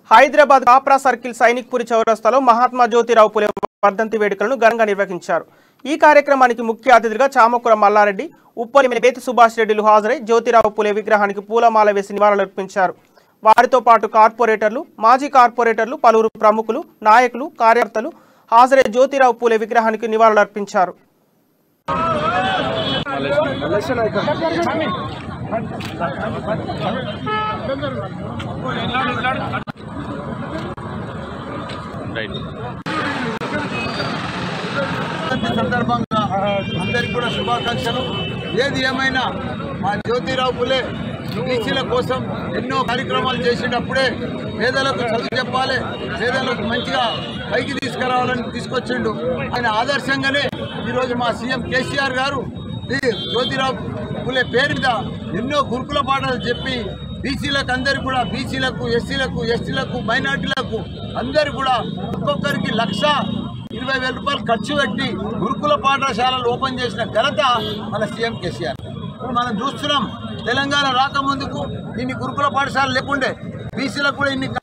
Hyderabad Kapra circle Sainikpuri చౌరస్తాలో మహాత్మా జ్యోతిరావు పులే వర్ధంతి వేడుకలను ఘనంగా నిర్వహించారు ఈ కార్యక్రమానికి ముఖ్య అతిథిగా చామకుర మల్లారెడ్డి ఉప్పలి బేతి సుభాష్ రెడ్డిలు హాజరై జ్యోతిరావు పులే విగ్రహానికి పూలమాల వేసి నివాళులర్పించారు వారితో పాటు కార్పొరేటర్లు మాజీ కార్పొరేటర్లు పలువురు ప్రముఖులు నాయకులు కార్యకర్తలు హాజరై జ్యోతిరావు పూలే విగ్రహానికి నివాళులర్పించారు ఈ సందర్భంగా అందరికి కూడా శుభాకాంక్షలు ఏది ఏమైనా మా జ్యోతిరావు పులే బీసీల కోసం ఎన్నో కార్యక్రమాలు చేసేటప్పుడే పేదలకు చదువు చెప్పాలి పేదలకు మంచిగా పైకి తీసుకురావాలని తీసుకొచ్చిండు ఆయన ఆదర్శంగానే ఈరోజు మా సీఎం కేసీఆర్ గారు ఈ జ్యోతిరావు పులే పేరు మీద ఎన్నో గురుకుల పాఠాలు చెప్పి బీసీలకు అందరికి కూడా బీసీలకు ఎస్సీలకు ఎస్టీలకు మైనార్టీలకు అందరు కూడా ఒక్కొక్కరికి లక్ష ఇరవై వేల రూపాయలు ఖర్చు పెట్టి గురుకుల పాఠశాలలు ఓపెన్ చేసిన ఘనత మన సీఎం కేసీఆర్ ఇప్పుడు మనం చూస్తున్నాం తెలంగాణ రాకముందుకు ఇన్ని గురుకుల పాఠశాలలు లేకుండే బీసీలకు కూడా ఇన్ని